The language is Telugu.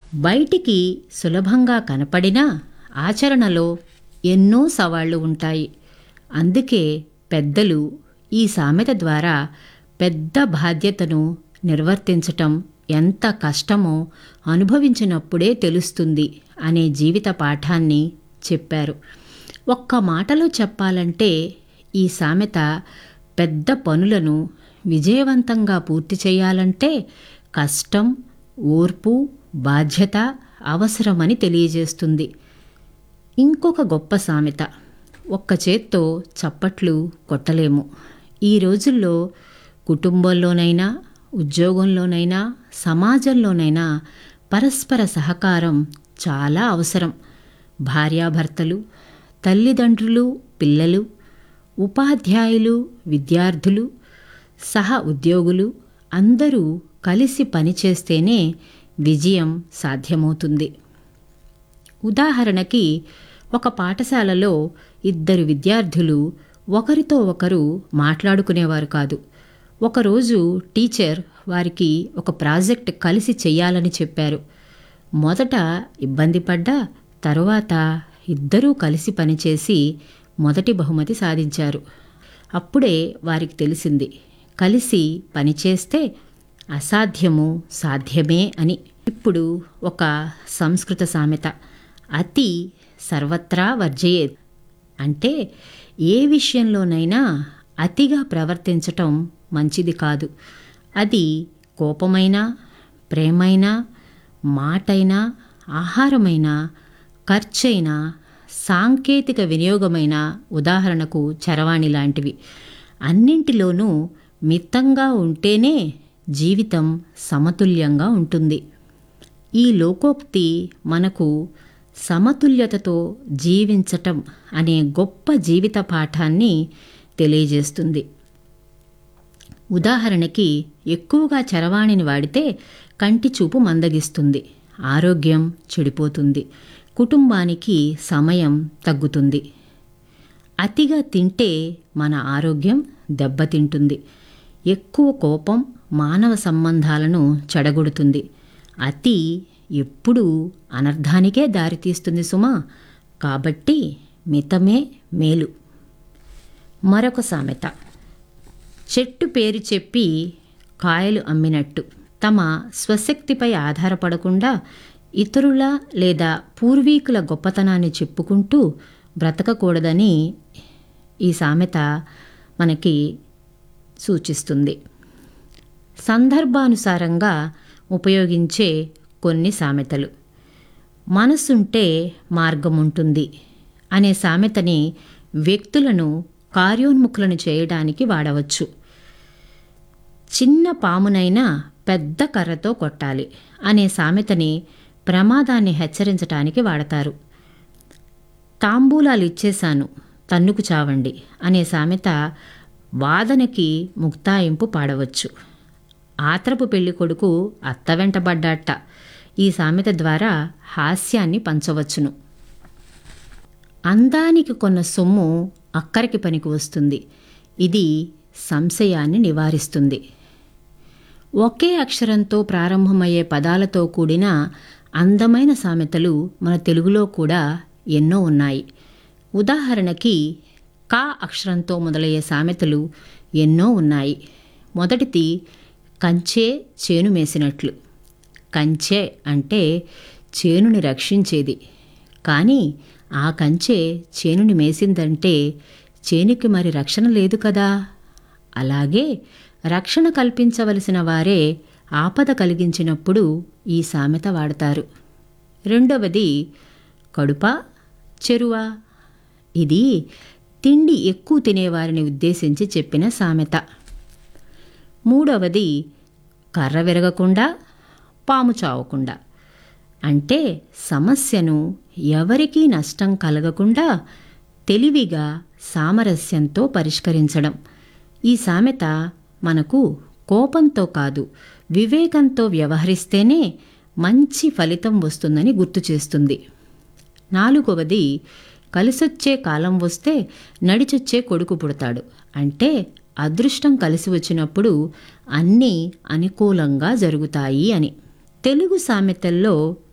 బయటికి సులభంగా కనపడినా ఆచరణలో ఎన్నో సవాళ్లు ఉంటాయి అందుకే పెద్దలు ఈ సామెత ద్వారా పెద్ద బాధ్యతను నిర్వర్తించటం ఎంత కష్టమో అనుభవించినప్పుడే తెలుస్తుంది అనే జీవిత పాఠాన్ని చెప్పారు ఒక్క మాటలో చెప్పాలంటే ఈ సామెత పెద్ద పనులను విజయవంతంగా పూర్తి చేయాలంటే కష్టం ఓర్పు బాధ్యత అవసరమని తెలియజేస్తుంది ఇంకొక గొప్ప సామెత ఒక్క చేత్తో చప్పట్లు కొట్టలేము ఈ రోజుల్లో కుటుంబంలోనైనా ఉద్యోగంలోనైనా సమాజంలోనైనా పరస్పర సహకారం చాలా అవసరం భార్యాభర్తలు తల్లిదండ్రులు పిల్లలు ఉపాధ్యాయులు విద్యార్థులు సహ ఉద్యోగులు అందరూ కలిసి పనిచేస్తేనే విజయం సాధ్యమవుతుంది ఉదాహరణకి ఒక పాఠశాలలో ఇద్దరు విద్యార్థులు ఒకరితో ఒకరు మాట్లాడుకునేవారు కాదు ఒకరోజు టీచర్ వారికి ఒక ప్రాజెక్ట్ కలిసి చేయాలని చెప్పారు మొదట ఇబ్బంది పడ్డా తరువాత ఇద్దరూ కలిసి పనిచేసి మొదటి బహుమతి సాధించారు అప్పుడే వారికి తెలిసింది కలిసి పనిచేస్తే అసాధ్యము సాధ్యమే అని ఇప్పుడు ఒక సంస్కృత సామెత అతి సర్వత్రా వర్జయేత్ అంటే ఏ విషయంలోనైనా అతిగా ప్రవర్తించటం మంచిది కాదు అది కోపమైనా ప్రేమైనా మాటైనా ఆహారమైనా ఖర్చైనా సాంకేతిక వినియోగమైన ఉదాహరణకు చరవాణి లాంటివి అన్నింటిలోనూ మితంగా ఉంటేనే జీవితం సమతుల్యంగా ఉంటుంది ఈ లోకోక్తి మనకు సమతుల్యతతో జీవించటం అనే గొప్ప జీవిత పాఠాన్ని తెలియజేస్తుంది ఉదాహరణకి ఎక్కువగా చరవాణిని వాడితే కంటి చూపు మందగిస్తుంది ఆరోగ్యం చెడిపోతుంది కుటుంబానికి సమయం తగ్గుతుంది అతిగా తింటే మన ఆరోగ్యం దెబ్బతింటుంది ఎక్కువ కోపం మానవ సంబంధాలను చెడగొడుతుంది అతి ఎప్పుడూ అనర్థానికే దారితీస్తుంది సుమా కాబట్టి మితమే మేలు మరొక సామెత చెట్టు పేరు చెప్పి కాయలు అమ్మినట్టు తమ స్వశక్తిపై ఆధారపడకుండా ఇతరుల లేదా పూర్వీకుల గొప్పతనాన్ని చెప్పుకుంటూ బ్రతకకూడదని ఈ సామెత మనకి సూచిస్తుంది సందర్భానుసారంగా ఉపయోగించే కొన్ని సామెతలు మనసుంటే మార్గం ఉంటుంది అనే సామెతని వ్యక్తులను కార్యోన్ముఖులను చేయడానికి వాడవచ్చు చిన్న పామునైనా పెద్ద కర్రతో కొట్టాలి అనే సామెతని ప్రమాదాన్ని హెచ్చరించటానికి వాడతారు తాంబూలాలు ఇచ్చేశాను తన్నుకు చావండి అనే సామెత వాదనకి ముక్తాయింపు పాడవచ్చు ఆత్రపు పెళ్లి కొడుకు అత్త వెంటబడ్డాట ఈ సామెత ద్వారా హాస్యాన్ని పంచవచ్చును అందానికి కొన్న సొమ్ము అక్కరికి పనికి వస్తుంది ఇది సంశయాన్ని నివారిస్తుంది ఒకే అక్షరంతో ప్రారంభమయ్యే పదాలతో కూడిన అందమైన సామెతలు మన తెలుగులో కూడా ఎన్నో ఉన్నాయి ఉదాహరణకి కా అక్షరంతో మొదలయ్యే సామెతలు ఎన్నో ఉన్నాయి మొదటిది కంచే చేను మేసినట్లు కంచె అంటే చేనుని రక్షించేది కానీ ఆ కంచె చేనుని మేసిందంటే చేనుకి మరి రక్షణ లేదు కదా అలాగే రక్షణ కల్పించవలసిన వారే ఆపద కలిగించినప్పుడు ఈ సామెత వాడతారు రెండవది కడుప చెరువ ఇది తిండి ఎక్కువ తినేవారిని ఉద్దేశించి చెప్పిన సామెత మూడవది కర్ర విరగకుండా పాము చావకుండా అంటే సమస్యను ఎవరికీ నష్టం కలగకుండా తెలివిగా సామరస్యంతో పరిష్కరించడం ఈ సామెత మనకు కోపంతో కాదు వివేకంతో వ్యవహరిస్తేనే మంచి ఫలితం వస్తుందని గుర్తు చేస్తుంది నాలుగవది కలిసొచ్చే కాలం వస్తే నడిచొచ్చే కొడుకు పుడతాడు అంటే అదృష్టం కలిసి వచ్చినప్పుడు అన్నీ అనుకూలంగా జరుగుతాయి అని తెలుగు సామెతల్లో